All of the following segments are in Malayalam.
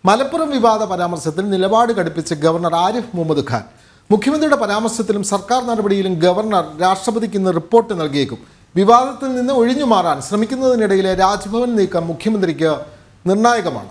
മലപ്പുറം വിവാദ പരാമർശത്തിൽ നിലപാട് കടുപ്പിച്ച ഗവർണർ ആരിഫ് മുഹമ്മദ് ഖാൻ മുഖ്യമന്ത്രിയുടെ പരാമർശത്തിലും സർക്കാർ നടപടിയിലും ഗവർണർ രാഷ്ട്രപതിക്ക് ഇന്ന് റിപ്പോർട്ട് നൽകിയേക്കും വിവാദത്തിൽ നിന്ന് ഒഴിഞ്ഞു മാറാൻ ശ്രമിക്കുന്നതിനിടയിലെ രാജ്ഭവൻ നീക്കം മുഖ്യമന്ത്രിക്ക് നിർണായകമാണ്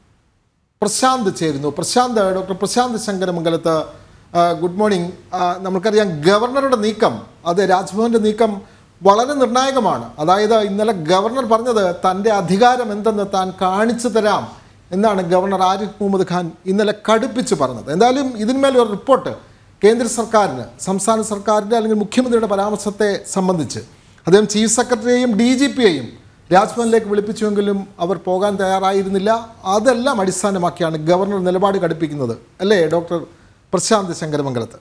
പ്രശാന്ത് ചേരുന്നു പ്രശാന്ത് ഡോക്ടർ പ്രശാന്ത് ശങ്കരമംഗലത്ത് ആ, ഗുഡ് മോർണിംഗ് ആ, നമുക്കറിയാം ഗവർണറുടെ നീക്കം അത് രാജ്ഭവന്റെ നീക്കം വളരെ നിർണായകമാണ് അതായത് ഇന്നലെ ഗവർണർ പറഞ്ഞത് തൻ്റെ അധികാരം എന്തെന്ന് താൻ കാണിച്ചു തരാം എന്നാണ് ഗവർണർ ആരിഫ് മുഹമ്മദ് ഖാൻ ഇന്നലെ കടുപ്പിച്ച് പറഞ്ഞത് എന്തായാലും ഇതിന്മേൽ ഒരു റിപ്പോർട്ട് കേന്ദ്ര സർക്കാരിന് സംസ്ഥാന സർക്കാരിൻ്റെ അല്ലെങ്കിൽ മുഖ്യമന്ത്രിയുടെ പരാമർശത്തെ സംബന്ധിച്ച് അദ്ദേഹം ചീഫ് സെക്രട്ടറിയെയും ഡി ജി പിയെയും രാജ്ഭവനിലേക്ക് വിളിപ്പിച്ചുവെങ്കിലും അവർ പോകാൻ തയ്യാറായിരുന്നില്ല അതെല്ലാം അടിസ്ഥാനമാക്കിയാണ് ഗവർണർ നിലപാട് കടുപ്പിക്കുന്നത് അല്ലേ ഡോക്ടർ പ്രശാന്ത് ശങ്കരമംഗലത്ത്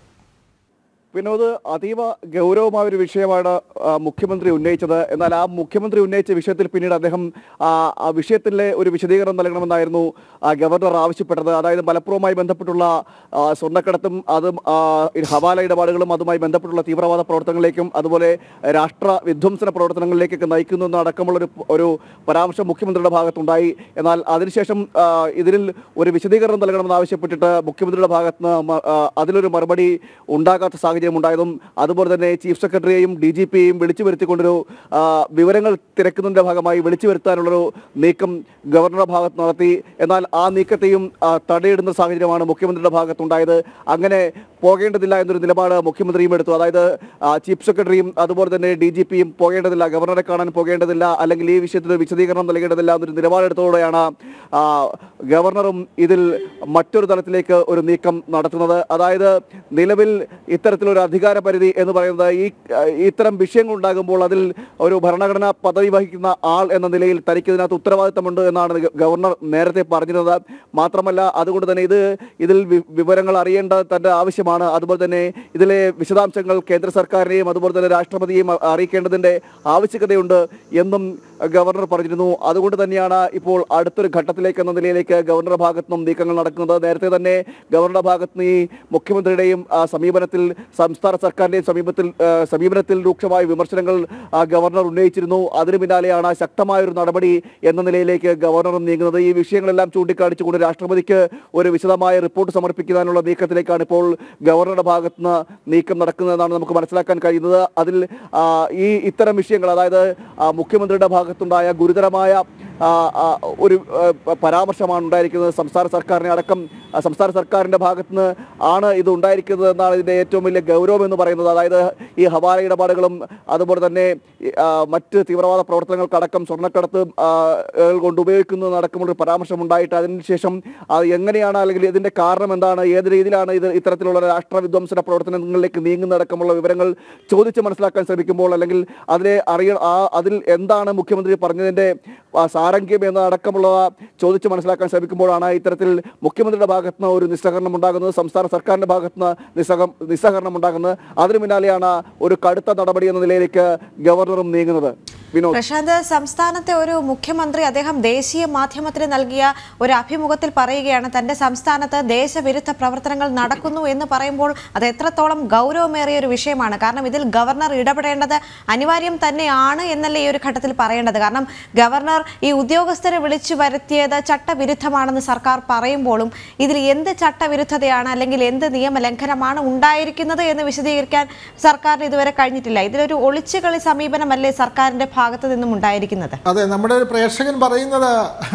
വിനോദ് അതീവ ഗൗരവമായ ഒരു വിഷയമാണ് ആ, മുഖ്യമന്ത്രി ഉന്നയിച്ചത് എന്നാൽ ആ മുഖ്യമന്ത്രി ഉന്നയിച്ച വിഷയത്തിൽ പിന്നീട് അദ്ദേഹം ആ, ആ വിഷയത്തിലെ ഒരു വിശദീകരണം നൽകണമെന്നായിരുന്നു ആ, ഗവർണർ ആവശ്യപ്പെട്ടത് അതായത് മലപ്പുറവുമായി ബന്ധപ്പെട്ടുള്ള ആ, സ്വർണ്ണക്കടത്തും അതും ആ, ഈ ഹവാല ഇടപാടുകളും അതുമായി ബന്ധപ്പെട്ടുള്ള തീവ്രവാദ പ്രവർത്തനങ്ങളിലേക്കും അതുപോലെ രാഷ്ട്ര വിധ്വംസന പ്രവർത്തനങ്ങളിലേക്കൊക്കെ നയിക്കുന്നു എന്നടക്കമുള്ള ഒരു ഒരു പരാമർശം മുഖ്യമന്ത്രിയുടെ ഭാഗത്തുണ്ടായി എന്നാൽ അതിനുശേഷം ആ, ഇതിൽ ഒരു വിശദീകരണം നൽകണമെന്ന് ആവശ്യപ്പെട്ടിട്ട് മുഖ്യമന്ത്രിയുടെ ഭാഗത്ത് നിന്ന് മ- ആ, അതിലൊരു മറുപടി ഉണ്ടാകാത്ത സാഹചര്യം ഉണ്ടായതും അതുപോലെ തന്നെ ചീഫ് സെക്രട്ടറിയെയും ഡി ജി പിയെയും വിളിച്ചു വരുത്തിക്കൊണ്ടൊരു ആ, വിവരങ്ങൾ തിരക്കുന്നതിന്റെ ഭാഗമായി വിളിച്ചു വരുത്താനുള്ളൊരു നീക്കം ഗവർണറുടെ ഭാഗത്ത് നടത്തി എന്നാൽ ആ നീക്കത്തെയും ആ, തടയിടുന്ന സാഹചര്യമാണ് മുഖ്യമന്ത്രിയുടെ ഭാഗത്തുണ്ടായത് അങ്ങനെ പോകേണ്ടതില്ല എന്നൊരു നിലപാട് മുഖ്യമന്ത്രിയും എടുത്തു അതായത് ആ, ചീഫ് സെക്രട്ടറിയും അതുപോലെ തന്നെ ഡി ജി പിയും പോകേണ്ടതില്ല ഗവർണറെ കാണാൻ പോകേണ്ടതില്ല അല്ലെങ്കിൽ ഈ വിഷയത്തിൽ ഒരു വിശദീകരണം നൽകേണ്ടതില്ല എന്നൊരു നിലപാടെടുത്തതോടെയാണ് ആ, ഗവർണറും ഇതിൽ മറ്റൊരു തലത്തിലേക്ക് ഒരു നീക്കം നടത്തുന്നത് അതായത് നിലവിൽ ഇത്തരത്തിലൊരു അധികാര പരിധി എന്ന് പറയുന്നത് ഈ ഇത്തരം വിഷയങ്ങൾ ഉണ്ടാകുമ്പോൾ അതിൽ ഒരു ഭരണഘടനാ പദവി വഹിക്കുന്ന ആൾ എന്ന നിലയിൽ തനിക്ക് ഇതിനകത്ത് ഉത്തരവാദിത്തമുണ്ട് എന്നാണ് ഗ- ഗവർണർ നേരത്തെ പറഞ്ഞിരുന്നത് മാത്രമല്ല അതുകൊണ്ട് തന്നെ ഇത് ഇതിൽ വി- വിവരങ്ങൾ അറിയേണ്ട തന്റെ ആവശ്യമാണ് അതുപോലെ തന്നെ ഇതിലെ വിശദാംശങ്ങൾ കേന്ദ്ര സർക്കാരിനെയും അതുപോലെ തന്നെ രാഷ്ട്രപതിയെയും അ- അറിയിക്കേണ്ടതിന്റെ ആവശ്യകതയുണ്ട് എന്നും ഗവർണർ പറഞ്ഞിരുന്നു അതുകൊണ്ട് തന്നെയാണ് ഇപ്പോൾ അടുത്തൊരു ഘട്ടത്തിലേക്ക് എന്ന നിലയിലേക്ക് ഗവർണറുടെ ഭാഗത്തു നിന്നും നീക്കങ്ങൾ നടക്കുന്നത് നേരത്തെ തന്നെ ഗവർണറുടെ ഭാഗത്ത് നിന്ന് ഈ മുഖ്യമന്ത്രിയുടെയും ആ, സമീപനത്തിൽ സംസ്ഥാന സർക്കാരിന്റെയും സമീപത്തിൽ ആ, സമീപനത്തിൽ രൂക്ഷമായ വിമർശനങ്ങൾ ആ, ഗവർണർ ഉന്നയിച്ചിരുന്നു അതിനു പിന്നാലെയാണ് ശക്തമായ ഒരു നടപടി എന്ന നിലയിലേക്ക് ഗവർണർ നീങ്ങുന്നത് ഈ വിഷയങ്ങളെല്ലാം ചൂണ്ടിക്കാണിച്ചുകൊണ്ട് രാഷ്ട്രപതിക്ക് ഒരു വിശദമായ റിപ്പോർട്ട് സമർപ്പിക്കാനുള്ള നീക്കത്തിലേക്കാണ് ഇപ്പോൾ ഗവർണറുടെ ഭാഗത്ത് നിന്ന് നീക്കം നടക്കുന്നതെന്നാണ് നമുക്ക് മനസ്സിലാക്കാൻ കഴിയുന്നത് അതിൽ ആ, ഈ ഇത്തരം വിഷയങ്ങൾ അതായത് ആ, മുഖ്യമന്ത്രിയുടെ ഭാഗത്തുണ്ടായ ഗുരുതരമായ ആ, ആ, ഒരു ആ, പരാമർശമാണ് ഉണ്ടായിരിക്കുന്നത് സംസ്ഥാന സർക്കാരിനെ അടക്കം ആ, സംസ്ഥാന സർക്കാരിന്റെ ഭാഗത്ത് നിന്ന് ആണ് ഇത് ഉണ്ടായിരിക്കുന്നത് എന്നാണ് ഇതിന്റെ ഏറ്റവും വലിയ ഗൗരവം എന്ന് പറയുന്നത് അതായത് ഈ ഹവാല ഇടപാടുകളും അതുപോലെ തന്നെ ഈ, ആ, മറ്റ് തീവ്രവാദ പ്രവർത്തനങ്ങൾക്കടക്കം സ്വർണ്ണക്കടത്ത് ആ, ഏൾ കൊണ്ട് ഉപയോഗിക്കുന്നത് അടക്കമുള്ള ഒരു പരാമർശം ഉണ്ടായിട്ട് അതിനുശേഷം അത് എങ്ങനെയാണ് അല്ലെങ്കിൽ ഇതിന്റെ കാരണം എന്താണ് ഏത് രീതിയിലാണ് ഇത് ഇത്തരത്തിലുള്ള രാഷ്ട്ര വിധ്വംസന പ്രവർത്തനങ്ങളിലേക്ക് നീങ്ങുന്നതടക്കമുള്ള വിവരങ്ങൾ ചോദിച്ച് മനസ്സിലാക്കാൻ ശ്രമിക്കുമ്പോൾ അല്ലെങ്കിൽ അതിലെ അറിയ ആ അതിൽ എന്താണ് മുഖ്യമന്ത്രി പറഞ്ഞതിന്റെ ആ, സാരംഗ്യം എന്നതടക്കമുള്ളവ ചോദിച്ച് മനസ്സിലാക്കാൻ ശ്രമിക്കുമ്പോഴാണ് ഇത്തരത്തിൽ മുഖ്യമന്ത്രിയുടെ ഭാഗത്ത് നിന്ന് ഒരു നിസ്സഹകരണം ഉണ്ടാകുന്നത് സംസ്ഥാന സർക്കാരിന്റെ ഭാഗത്ത് നിന്ന് നിസ്സഹം നിസ്സഹകരണം ഉണ്ടാകുന്നത് അതിനു പിന്നാലെയാണ് ഒരു കടുത്ത നടപടി എന്ന നിലയിലേക്ക് ഗവർണറും നീങ്ങുന്നത് വിനോദ് പ്രശാന്ത് സംസ്ഥാനത്തെ ഒരു മുഖ്യമന്ത്രി അദ്ദേഹം ദേശീയ മാധ്യമത്തിന് നൽകിയ ഒരു അഭിമുഖത്തിൽ പറയുകയാണ് തന്റെ സംസ്ഥാനത്ത് ദേശവിരുദ്ധ പ്രവർത്തനങ്ങൾ നടക്കുന്നു എന്ന് പറയുമ്പോൾ അത് എത്രത്തോളം ഗൗരവമേറിയ ഒരു വിഷയമാണ് കാരണം ഇതിൽ ഗവർണർ ഇടപെടേണ്ടത് അനിവാര്യം തന്നെയാണ് എന്നല്ലേ ഈ ഒരു ഘട്ടത്തിൽ പറയേണ്ടത് കാരണം ഗവർണർ ഈ ഉദ്യോഗസ്ഥരെ വിളിച്ചു വരുത്തിയത് ചട്ടവിരുദ്ധമാണെന്ന് സർക്കാർ പറയുമ്പോഴും ഇതിൽ എന്ത് ചട്ടവിരുദ്ധതയാണ് അല്ലെങ്കിൽ എന്ത് നിയമലംഘനമാണ് ഉണ്ടായിരിക്കുന്നത് എന്ന് വിശദീകരിക്കാൻ സർക്കാരിന് ഇതുവരെ കഴിഞ്ഞിട്ടില്ല ഇതിലൊരു ഒളിച്ചുകളി സമീപനമല്ലേ സർക്കാരിന്റെ ഭാഗത്ത് നിന്നും ഉണ്ടായിരിക്കുന്നത് അതെ നമ്മുടെ ഒരു പ്രേക്ഷകൻ പറയുന്നത്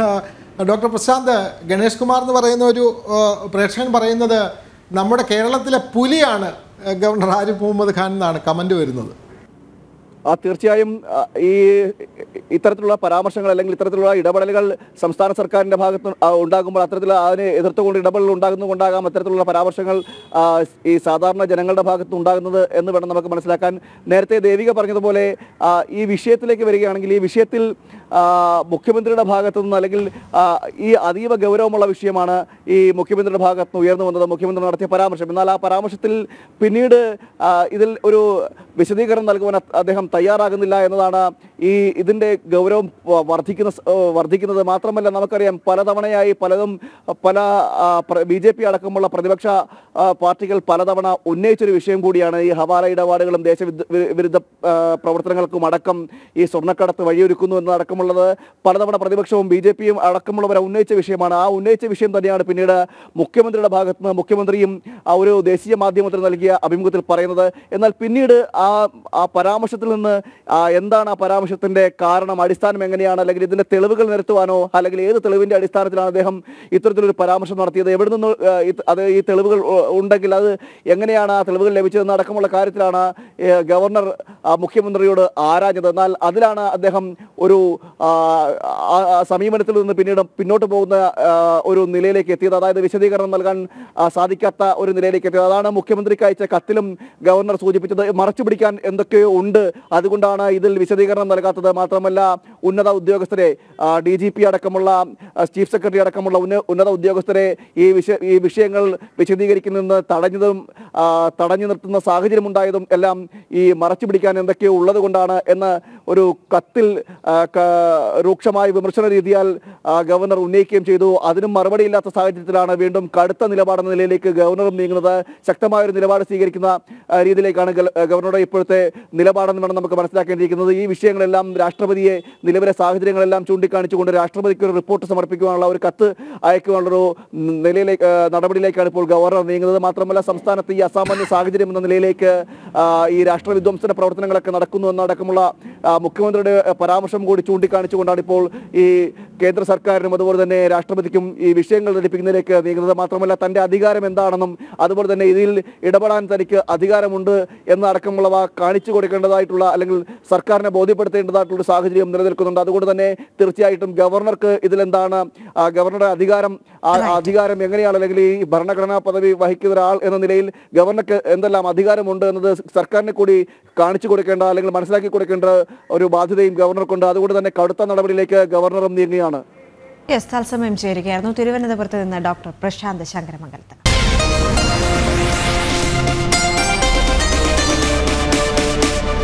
ഡോക്ടർ പ്രശാന്ത് ഗണേഷ് കുമാർ എന്ന് പറയുന്ന ഒരു ആ, പ്രേക്ഷകൻ പറയുന്നത് നമ്മുടെ കേരളത്തിലെ പുലിയാണ് ആ, ഗവർണർ ആരിഫ് മുഹമ്മദ് ഖാൻ എന്നാണ് കമന്റ് വരുന്നത് ആ തീർച്ചയായും ആ, ഈ ഇത്തരത്തിലുള്ള പരാമർശങ്ങൾ അല്ലെങ്കിൽ ഇത്തരത്തിലുള്ള ഇടപെടലുകൾ സംസ്ഥാന സർക്കാരിന്റെ ഭാഗത്ത് നിന്ന്, ആ, ഉണ്ടാകുമ്പോൾ അത്തരത്തിൽ അതിനെ എതിർത്തുകൊണ്ട് ഇടപെടൽ ഉണ്ടാകുന്നുകൊണ്ടാകാം അത്തരത്തിലുള്ള പരാമർശങ്ങൾ ആ, ഈ സാധാരണ ജനങ്ങളുടെ ഭാഗത്ത് നിന്ന് ഉണ്ടാകുന്നത് എന്ന് വേണം നമുക്ക് മനസ്സിലാക്കാൻ നേരത്തെ ദേവിക പറഞ്ഞതുപോലെ ആ, ഈ വിഷയത്തിലേക്ക് വരികയാണെങ്കിൽ ഈ വിഷയത്തിൽ ആ, മുഖ്യമന്ത്രിയുടെ ഭാഗത്തു നിന്ന് അല്ലെങ്കിൽ ആ, ഈ അതീവ ഗൗരവമുള്ള വിഷയമാണ് ഈ മുഖ്യമന്ത്രിയുടെ ഭാഗത്ത് നിന്ന് ഉയർന്നു വന്നത് മുഖ്യമന്ത്രി നടത്തിയ പരാമർശം എന്നാൽ ആ പരാമർശത്തിൽ പിന്നീട് ആ, ഇതിൽ ഒരു വിശദീകരണം നൽകുവാൻ അ- അദ്ദേഹം തയ്യാറാകുന്നില്ല എന്നതാണ് ഈ ഇതിന്റെ ഗൗരവം വ- വർദ്ധിക്കുന്ന സ- ഏഹ് വർദ്ധിക്കുന്നത് മാത്രമല്ല നമുക്കറിയാം പലതവണയായി പലതും പല ബി ജെ പി അടക്കമുള്ള പ്രതിപക്ഷ ആ, പാർട്ടികൾ പലതവണ ഉന്നയിച്ചൊരു വിഷയം കൂടിയാണ് ഈ ഹവാല ഇടപാടുകളും ദേശവിരുദ്ധ ആ, പ്രവർത്തനങ്ങൾക്കും അടക്കം ഈ സ്വർണ്ണക്കടത്ത് വഴിയൊരുക്കുന്നു എന്നതടക്കമുള്ളത് പലതവണ പ്രതിപക്ഷവും ബി ജെ പിയും അടക്കമുള്ളവർ ഉന്നയിച്ച വിഷയമാണ് ആ ഉന്നയിച്ച വിഷയം തന്നെയാണ് പിന്നീട് മുഖ്യമന്ത്രിയുടെ ഭാഗത്ത് നിന്ന് മുഖ്യമന്ത്രിയും ആ ഒരു ദേശീയ മാധ്യമത്തിന് നൽകിയ അഭിമുഖത്തിൽ പറയുന്നത് എന്നാൽ പിന്നീട് ആ ആ പരാമർശത്തിൽ നിന്ന് ആ എന്താണ് ആ പരാമർശത്തിന്റെ കാരണം അടിസ്ഥാനം എങ്ങനെയാണ് അല്ലെങ്കിൽ ഇതിന്റെ തെളിവുകൾ നിരത്തുവാനോ അല്ലെങ്കിൽ ഏത് തെളിവിന്റെ അടിസ്ഥാനത്തിലാണ് അദ്ദേഹം ഇത്തരത്തിലൊരു പരാമർശം നടത്തിയത് എവിടെ നിന്ന് ആ, ഇത് അത് ഈ തെളിവുകൾ ഉ- ഉണ്ടെങ്കിൽ അത് എങ്ങനെയാണ് ആ തെളിവുകൾ ലഭിച്ചതെന്ന് അടക്കമുള്ള കാര്യത്തിലാണ് ഏ, ഗവർണർ ആ, മുഖ്യമന്ത്രിയോട് ആരാഞ്ഞത് എന്നാൽ അതിലാണ് അദ്ദേഹം ഒരു ആ, ആ, ആ സമീപനത്തിൽ നിന്ന് പിന്നീട് പിന്നോട്ട് പോകുന്ന ആ, ഒരു നിലയിലേക്ക് എത്തിയത് അതായത് വിശദീകരണം നൽകാൻ ആ, സാധിക്കാത്ത ഒരു നിലയിലേക്ക് എത്തിയത് അതാണ് മുഖ്യമന്ത്രിക്ക് അയച്ച കത്തിലും ഗവർണർ സൂചിപ്പിച്ചത് മറച്ചു പിടിക്കാൻ എന്തൊക്കെയോ ഉണ്ട് അതുകൊണ്ടാണ് ഇതിൽ വിശദീകരണം നൽകാത്തത് മാത്രമല്ല ഉന്നത ഉദ്യോഗസ്ഥരെ ഡി ജി പി അടക്കമുള്ള ആ, ചീഫ് സെക്രട്ടറി അടക്കമുള്ള ഉന്ന- ഉന്നത ഉദ്യോഗസ്ഥരെ ഈ വിഷ ഈ വിഷയങ്ങൾ വിശദീകരിക്കുന്നതിന് തടഞ്ഞതും ആ, തടഞ്ഞു നിർത്തുന്ന സാഹചര്യം ഉണ്ടായതും എല്ലാം ഈ മറച്ചു പിടിക്കാൻ എന്തൊക്കെയോ ഉള്ളത് കൊണ്ടാണ് എന്ന് ഒരു കത്തിൽ ആ, ക- രൂക്ഷമായ വിമർശന രീതിയാൽ ആ, ഗവർണർ ഉന്നയിക്കുകയും ചെയ്തു അതിനും മറുപടിയില്ലാത്ത സാഹചര്യത്തിലാണ് വീണ്ടും കടുത്ത നിലപാടെന്ന നിലയിലേക്ക് ഗവർണറും നീങ്ങുന്നത് ശക്തമായ ഒരു നിലപാട് സ്വീകരിക്കുന്ന ആ, രീതിയിലേക്കാണ് ഗല- ഗവർണറുടെ ഇപ്പോഴത്തെ നിലപാടെന്ന് വേണം നമുക്ക് മനസ്സിലാക്കേണ്ടിയിരിക്കുന്നത് ഈ വിഷയങ്ങളെല്ലാം രാഷ്ട്രപതിയെ നിലവിലെ സാഹചര്യങ്ങളെല്ലാം ചൂണ്ടിക്കാണിച്ചുകൊണ്ട് രാഷ്ട്രപതിക്ക് ഒരു റിപ്പോർട്ട് സമർപ്പിക്കുവാനുള്ള ഒരു കത്ത് അയക്കുവാനുള്ളൊരു നിലയിലേക്ക് ആ, നടപടിയിലേക്കാണ് ഇപ്പോൾ ഗവർണർ നീങ്ങുന്നത് മാത്രമല്ല സംസ്ഥാനത്ത് ഈ അസാമാന്യ സാഹചര്യം എന്ന നിലയിലേക്ക് ആ, ഈ രാഷ്ട്രവിധ്വംസന പ്രവർത്തനങ്ങളൊക്കെ നടക്കുന്നു എന്നടക്കമുള്ള ആ, മുഖ്യമന്ത്രിയുടെ ആ, പരാമർശം കൂടി ചൂണ്ടിക്കാണിച്ചുകൊണ്ടാണ് ഇപ്പോൾ ഈ കേന്ദ്ര സർക്കാരിനും അതുപോലെ തന്നെ രാഷ്ട്രപതിക്കും ഈ വിഷയങ്ങൾ ധരിപ്പിക്കുന്നതിലേക്ക് നീങ്ങുന്നത് മാത്രമല്ല തന്റെ അധികാരം എന്താണെന്നും അതുപോലെ തന്നെ ഇതിൽ ഇടപെടാൻ തനിക്ക് അധികാരമുണ്ട് എന്നടക്കമുള്ളവ കാണിച്ചു കൊടുക്കേണ്ടതായിട്ടുള്ള അല്ലെങ്കിൽ സർക്കാരിനെ ബോധ്യപ്പെടുത്തേണ്ടതായിട്ടുള്ള ഒരു സാഹചര്യം നിലനിൽക്കുന്നുണ്ട് അതുകൊണ്ട് തന്നെ തീർച്ചയായിട്ടും ഗവർണർക്ക് ഇതിലെന്താണ് ആ, ഗവർണറുടെ അധികാരം ആ ആ അധികാരം എങ്ങനെയാണ് അല്ലെങ്കിൽ ഈ ഭരണഘടനാ പദവി വഹിക്കുന്ന ഒരാൾ എന്ന നിലയിൽ ഗവർണർക്ക് എന്തെല്ലാം അധികാരമുണ്ട് എന്നത് സർക്കാരിനെ കൂടി കാണിച്ചു കൊടുക്കേണ്ട അല്ലെങ്കിൽ മനസ്സിലാക്കി കൊടുക്കേണ്ട ഒരു ബാധ്യതയും ഗവർണർക്കുണ്ട് അതുകൊണ്ട് തന്നെ കടുത്ത നടപടിയിലേക്ക് ഗവർണറും നീങ്ങുകയാണ് യെസ് തത്സമയം ചേരുകയായിരുന്നു തിരുവനന്തപുരത്ത് നിന്ന് ഡോക്ടർ പ്രശാന്ത് ശങ്കരമംഗലത്ത്